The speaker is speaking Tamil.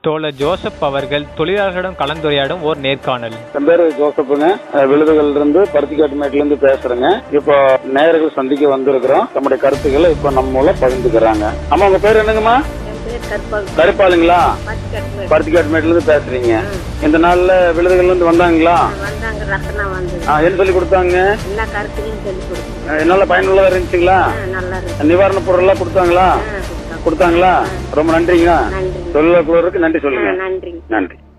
தோழர் ஜோசப் அவர்கள் தொழிலாளர்களிடம் கலந்துரையாடும் ஓர் நேர்காணல் என் பேரு ஜோசப்புங்க அஹ் விழுதுகள்ல இருந்து பருத்திக்காட்டுமேட்ல இருந்து பேசுறேங்க இப்போ நேயர்கள் சந்திக்க வந்திருக்கிறோம் நம்முடைய கருத்துக்களை இப்ப நம்ம மூலம் பகிர்ந்துக்கிறாங்க அம்மா உங்க பேர் என்னங்கம்மா என் பேர் கருப்பாள் கருப்பாளுங்களா பத்துக்கட்டு பருத்திக்காட்டுமேட்ல இருந்து பேசுறீங்க இந்த நாள்ல விழுதுகள்ல இருந்து வந்தாங்களா வந்தாங்க ரத்னா வந்தது ஆ, என்ன சொல்லி கொடுத்தாங்க எல்லா கருத்துலையும் சொல்லி கொடுத்தோம் அஹ் என்னால பயனுள்ளதா இருந்துச்சுங்களா நல்லா இருக்கு நிவாரண பொருள் எல்லாம் கொடுத்தாங்களா ஆ, கொடுத்தோம். கொடுத்தாங்களா ரொம்ப நன்றிங்க நன்றி தொழிலாளர்களுக்கு நன்றி சொல்லுங்க நன்றி நன்றி